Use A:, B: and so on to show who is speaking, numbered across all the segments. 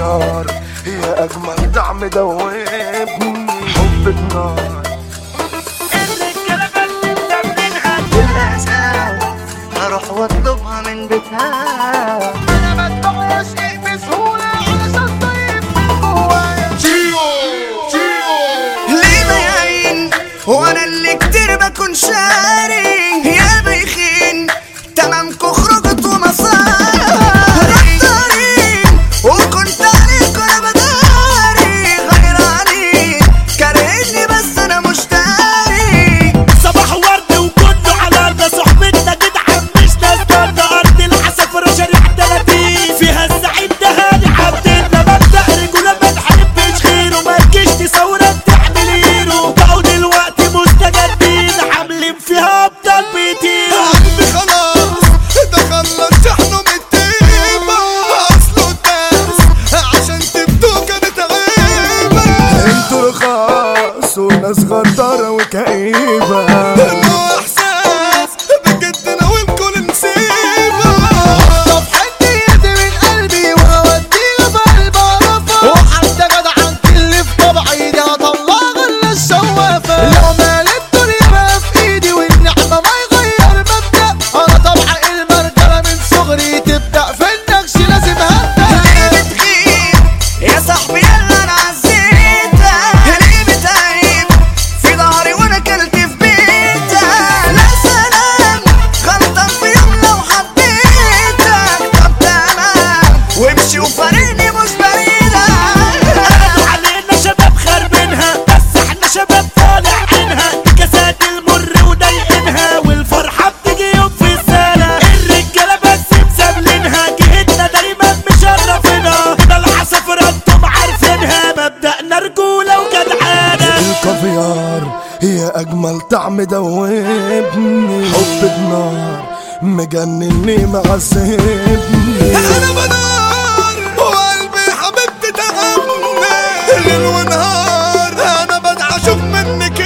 A: كافيار هي اجمل دعم دوبني حبك نار
B: الرجالة بس مسمينها للأسف هروح واطلبها من بيتها انا بدفع شيء بسهولة علشان طيب من جوايا ليه باين وانا اللي كتير بكون شاري يا بيخين تمامكو خرجت ومصاري غدارين وكنت عليك وانا بداري غيراني كارهني بس انا مش داري
C: صباح ورد وكله على الارض صحبتنا جدعان مش ناس طردة ارض العسافرة شارع 30 فيها السعيد ده هادي حددنا مبدأ رجولة ما نحبش غيره ما تجيش تصورك تعمل هيرو بقوا دلوقتي مستجدين عاملين فيها ابطال بيطيروا
D: عمي خلاص ده خلص شحنه من التيمة اصله الدرس عشان تبدو كانت عيبة
A: انتوا رخاص وناس غدارة وكئيبة
D: انه احساس بجد ناويلكوا لنسيبة طب حدي يدي من قلبي وهوديها في قلب عرفة وحتى جدعان اللي في طبعي دي هطلع غل الشوافة لو مال الدنيا بقى في ايدي والنعمة ما يغير مبدأ انا طبع المرجلة من صغري تبدأ في النكش لازم هبدأ
B: ليه بتغيب يا صاحبي يلا انا عزيتك ليه بتعيب في ظهري وانا كلت في بيتك لا سلام غلطان في يوم لو حبيتك طب تمام وامشي وفارقني مش بعيدك
C: قالوا علينا شباب خربينها بس احنا شباب طالع عينها كاسات المر وضايقينها والفرحة بتيجي يوم في السنة الرجالة بس مسابلينها جهتنا دايما مشرفينها ده العصافرة انتم عارفينها مبدأنا رجولة وجدعانة
A: الكافيار هي اجمل طعم دوبني حبك نار مجنني معذبني
D: انا بنار وقلبي حبيبتي تغني ليل ونهار انا بدعى اشوف منك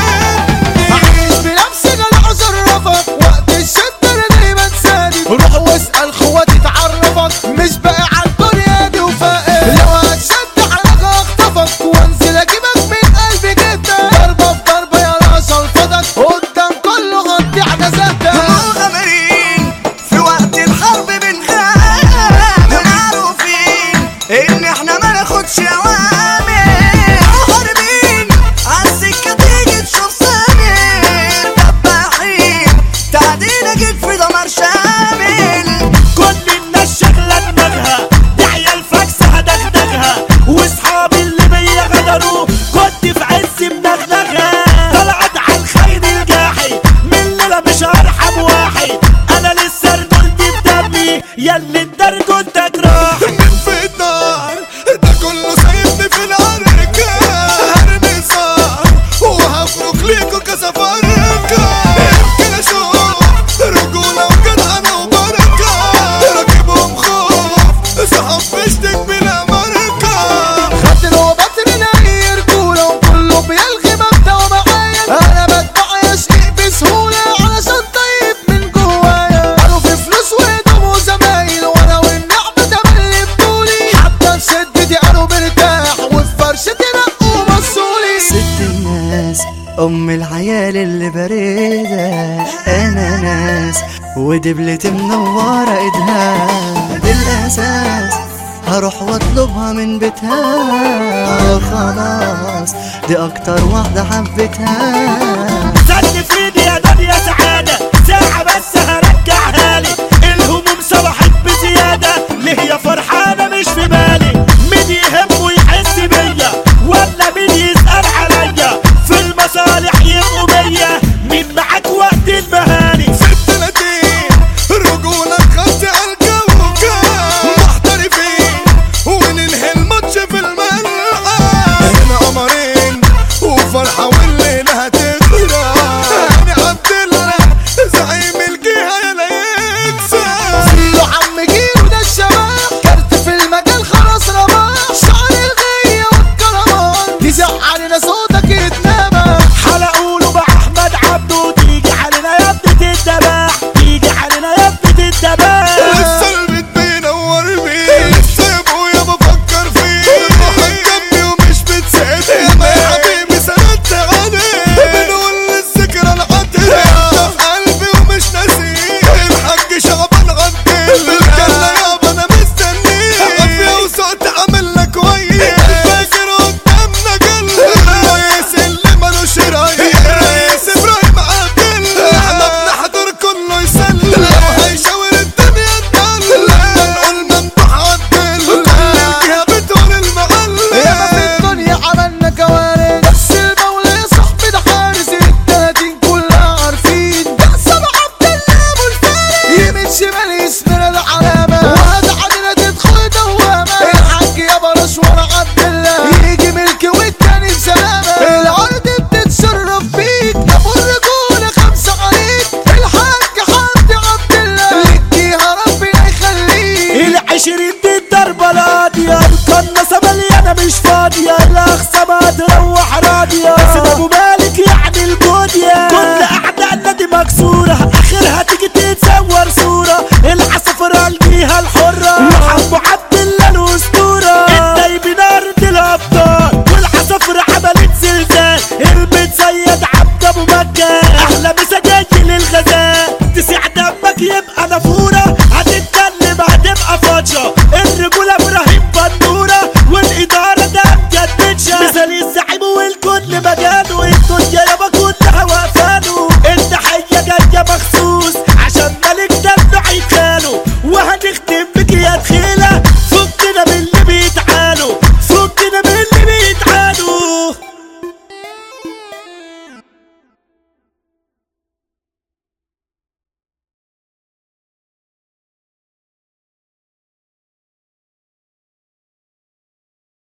D: ايه عايش بنفسي جدع اشرفك وقت الشدة انا دايما سادد روح واسأل خواتي تعرفك مش باقي على الدنيا دي وفائق لو هتشد حلقة اخطفك وانزل اجيبك من قلبي جدا ضربة في ضربة يا راس الفضك قدام كله غطي عجزاتك
B: مغامرين في وقت الحرب بنخاف معروفين ان احنا ما ناخدش اوامر هاربين عالسكه تيجي تشوف سامر دباحين تعدينا جيت في دمار شامل
C: كل الناس شغلة دماغها دي عيال فاكسة هدغدغها واصحابي اللي بيا غدروا كنت في عز مدغدغها طلعت على الخير الجاحي من الليلة مش هرحم واحد انا لسه رجولتي بدمي ياللي الدرجة انت جراح
D: في النار ده كله سايبني في العركة هرمي صار وهفرك ليكوا كسفركة يمكن اشوف رجولة وجدعنة وبركة راكبهم خوف صحاب بشتك بلا ماركة خدت نوبات من اي رجولة وكله بيلغي مبدأ ومعايا انا بدفع يشقيق بسهولة علشان طيب من جوايا قالوا في فلوس وهدوم وزمايل وانا والنعمة تملي بطولي حتى في شدتي قالوا مرتاح وفي فرشتي نقوا بصولي
B: ست الناس ام العيال اللي بريدة انا ناس ودبلتي منورة ايدها بالاساس هروح واطلبها من بيتها خلاص دي اكتر واحدة حبيتها
C: زن في ايدي يا دنيا سعادة ساعة بس هرجعها لي الهموم صبحت بزيادة ليه يا فرحانة مش في بالي مين يهمه يحس بيا ولا مين يسأل عليا في المصالح يبقوا بيا مين معاك وقت المهاني
D: في التلاتين رجولة خدت عالكوكب محترفين وننهي الماتش في الملعب هنا قمرين وفرحة والليلة هتغرق
C: تيجي يا تخيلة